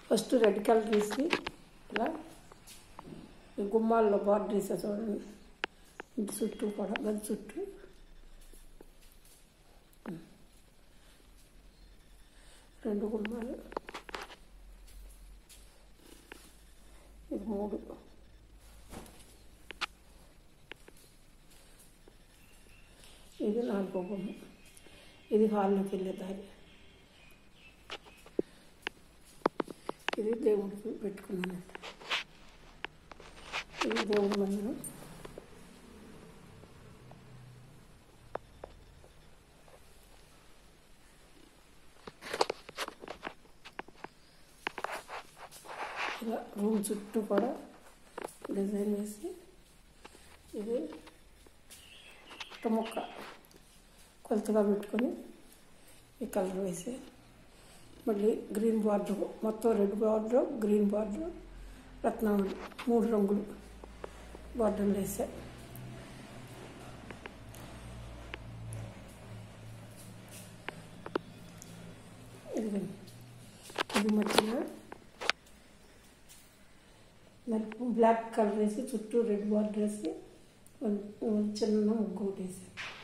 first red colour తీసి ఇలా ఈ గుమ్మాల్లో బార్డర్ వేసా చూడండి ఇంటి చుట్టూ కూడా గది చుట్టూ రెండు గుమ్మాలు ఇది మూడు ఇది నాలుగో గుమ్మ ఇది హాల్లోకి వెళ్ళే దారి ఇది దేవుడికి పెట్టుకున్నానంట ఇది దేవుడి మందిరం ఇలా రూమ్ చుట్టూ కూడా డిజైన్ వేసి ఇది పుట్ట మొక్క కొలతగా పెట్టుకొని ఈ కలర్ వేసి మళ్ళీ గ్రీన్ బార్డర్ మొత్తం red border green border Ratnavali మూడు రంగులు బార్డర్లు వేసా ఇదిగోండి ఇది మధ్యలో నలుపు బ్లాక్ కలర్ వేసి చుట్టూ రెడ్ బార్డర్ వేసి ఒక చిన్న ముగ్గు ఒకటి వేసి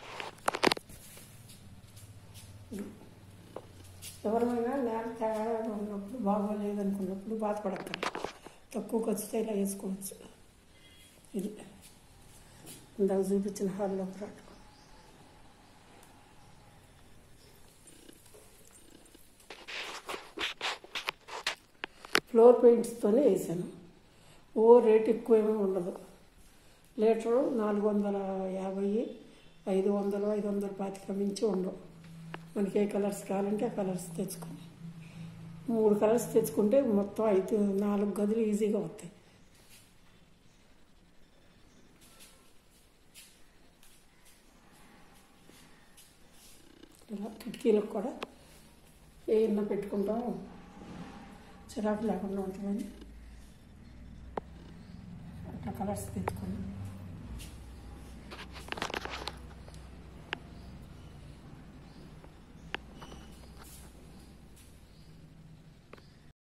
ఎవరైనా నేల తేడా ఉన్నప్పుడు బాగోలేదు అనుకున్నప్పుడు బాధపడక్కర్లేదు తక్కువ ఖర్చుతో ఇలా వేసుకోవచ్చు ఇది ఇందాక చూపించిన హాల్లో రాటు ఫ్లోర్ పెయింట్స్తోనే వేసాను ఓ రేట్ ఎక్కువ ఏమీ ఉండదు లీటరు నాలుగు వందల యాభై ఐదు వందలు ఐదు వందల పాతిక మించి ఉండవు మనకి ఏ కలర్స్ కావాలంటే ఆ కలర్స్ తెచ్చుకోండి మూడు కలర్స్ తెచ్చుకుంటే మొత్తం ఐదు నాలుగు గదులు ఈజీగా వస్తాయి ఇలా కిటికీలకు కూడా ఏమన్నా పెట్టుకుంటాం చిరాకు లేకుండా ఉంటుందని అట్లా కలర్స్ తెచ్చుకోండి